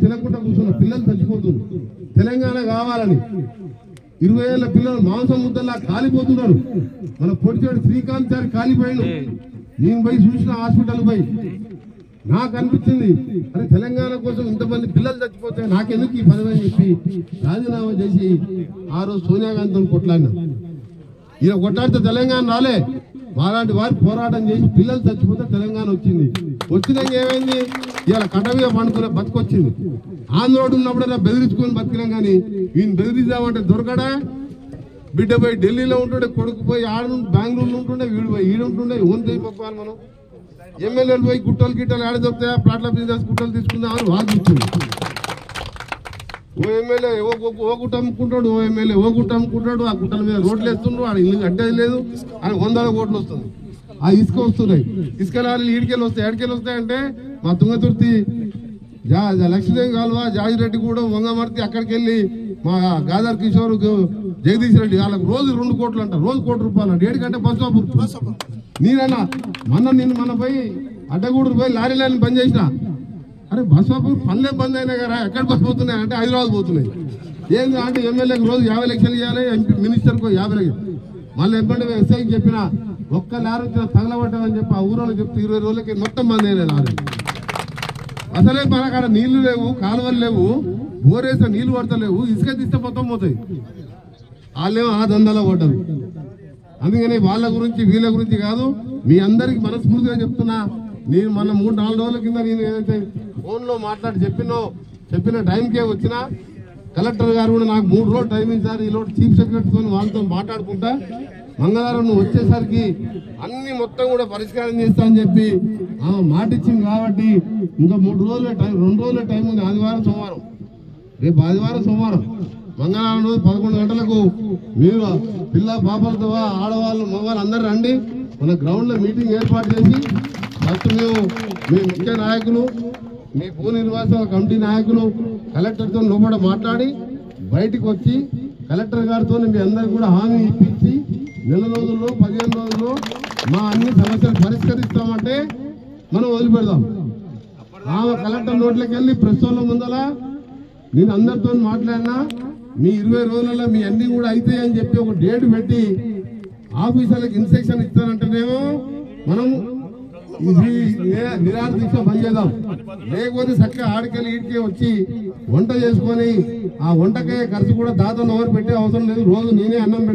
తినకుండా కూర్చున్న పిల్లలు చచ్చిపోతున్నారు తెలంగాణ కావాలని ఇరవై ఏళ్ళ పిల్లలు మాంసం ముద్దల్లా కాలిపోతున్నారు మన పొడిచాడు శ్రీకాంత్ గారు కాలిపోయాడు నేను పోయి చూసిన హాస్పిటల్ పోయి నాకు అనిపించింది అరే తెలంగాణ కోసం ఇంతమంది పిల్లలు చచ్చిపోతే నాకెందుకు ఈ పదవి అని చెప్పి రాజీనామా చేసి ఆ రోజు సోనియా గాంధీతో కొట్లాడినా ఈయన కొట్లాడితే తెలంగాణ రాలే మాలాంటి వారు పోరాటం చేసి పిల్లలు చచ్చిపోతే తెలంగాణ వచ్చింది వచ్చినాక ఏమైంది ఇవాళ కట్ట మీద పండుకునే బతుకొచ్చింది ఆంధ్రోడు ఉన్నప్పుడైనా బెదిరించుకొని బతికినాం కానీ ఈయన బెదిరిద్దామంటే దొరకడా బిడ్డ పోయి ఢిల్లీలో ఉంటుండే కొడుకు పోయి ఆడ నుండి బెంగళూరులో ఉంటుండే వీడు పోయి ఈడు ఉంటుండే ఓన్ చేయి పంపాలి మనం ఎమ్మెల్యేలు పోయి గుట్టలు గిట్టలు ఆడ చెప్తాయా ప్లాట్ల బిజినెస్ గుట్టలు తీసుకుందామని వాళ్ళు చూస్తుంది ఓ ఎమ్మెల్యే ఓ ఓ- ఓ గుట్ట అమ్ముకుంటాడు ఓ ఎమ్మెల్యే ఓ గుట్ట అమ్ముకుంటాడు ఆ గుట్టల మీద రోడ్లు వేస్తుండ్రు ఆడ ఇల్లు అడ్డేది లేదు అని వందల కోట్లు వస్తుంది ఆ ఇసుక వస్తున్నాయి ఇసుక లారీలు ఈడికెళ్ళి వస్తాయి ఎడికెళ్ళి వస్తాయంటే మా తుంగతుర్తి జా జా- లక్ష్మీదేవి కాలువ జాజిరెడ్డి కూడా వంగమర్తి అక్కడికి వెళ్ళి మా గాదర్ కిషోర్ గు- జగదీష్ రెడ్డి వాళ్ళకి రోజు రెండు కోట్లు అంట రోజు కోటి రూపాయలు అంట ఏడికంటే బస్ నేనన్నా మొన్న నిన్ను మన పోయి అడ్డగూడూరు పోయి లారీ లైన్ బంద్ చేసిన అరే బస్ స్టాప్ పనులే బంద్ అయినాయి కదా ఎక్కడ బస్ పోతున్నాయి అంటే హైదరాబాద్ పోతున్నాయి ఏంది అంటే ఎమ్మెల్యేకి రోజు యాభై లక్షలు ఇవ్వాలి ఎంపీ మినిస్టర్కు యాభై లక్షలు మళ్ళీ ఎమ్మెల్యే ఎస్ఐకి చెప్పిన ఒక్క లారీ వచ్చిన తగలబడ్డామని చెప్పి ఆ ఊరోళ్ళు చెప్తే ఇరవై రోజులకి మొత్తం బంద్ అయినాయి లారీ అసలే మన కాడ నీళ్లు లేవు కాలువలు లేవు బోరేసే నీళ్లు పడతలేవు ఇసుక తీస్తే మొత్తం పోతాయి వాళ్ళేమో ఆ దందాలో పడ్డారు అందుకని వాళ్ళ గురించి వీళ్ళ గురించి కాదు మీ అందరికి మనస్ఫూర్తిగా చెప్తున్నా నేను మన మూడు నాలుగు రోజుల కింద నేను ఏదైతే ఫోన్లో మాట్లాడి చెప్పినో చెప్పిన టైంకే వచ్చినా కలెక్టర్ గారు కూడా నాకు మూడు రోజులు టైం ఇచ్చారు ఈ లోటు చీఫ్ సెక్రటరీతో వాళ్ళతో మాట్లాడుకుంటా మంగళవారం నువ్వు వచ్చేసరికి అన్ని మొత్తం కూడా పరిష్కారం చేస్తా అని చెప్పి ఆమె మాట ఇచ్చింది కాబట్టి ఇంకా మూడు రోజుల టైం రెండు రోజుల టైం ఉంది ఆదివారం సోమవారం రేపు ఆదివారం సోమవారం మంగళవారం రోజు పదకొండు గంటలకు మీరు పిల్ల పాపలతో ఆడవాళ్ళు మగవాళ్ళు అందరూ రండి మన గ్రౌండ్ లో మీటింగ్ ఏర్పాటు చేసి ఫస్ట్ మేము మీ ముఖ్య నాయకులు మీ భూ నిర్వాస కమిటీ నాయకులు కలెక్టర్తో లోపల మాట్లాడి బయటికి వచ్చి కలెక్టర్ గారితో మీ అందరికి కూడా హామీ ఇప్పించి నెల రోజుల్లో పదిహేను రోజుల్లో మా అన్ని సమస్యలు పరిష్కరిస్తామంటే మనం వదిలిపెడదాం ఆమె కలెక్టర్ నోట్లోకి వెళ్ళి ప్రెస్ వాళ్ళ ముందల నేను అందరితో మాట్లాడినా మీ ఇరవై రోజులలో మీ అన్ని కూడా అవుతాయి అని చెప్పి ఒక డేట్ పెట్టి ఆఫీసర్లకు ఇన్స్ట్రక్షన్ ఇస్తానంటేనేమో మనం ఇది ఏ- నిరాహార దీక్ష బంద్ చేద్దాం లేకపోతే చక్కగా ఆడికెళ్ళి ఈడికే వచ్చి వంట చేసుకొని ఆ వంటకే ఖర్చు కూడా దాదాపు ఎవరు పెట్టే అవసరం లేదు రోజు నేనే అన్నం పెడతా.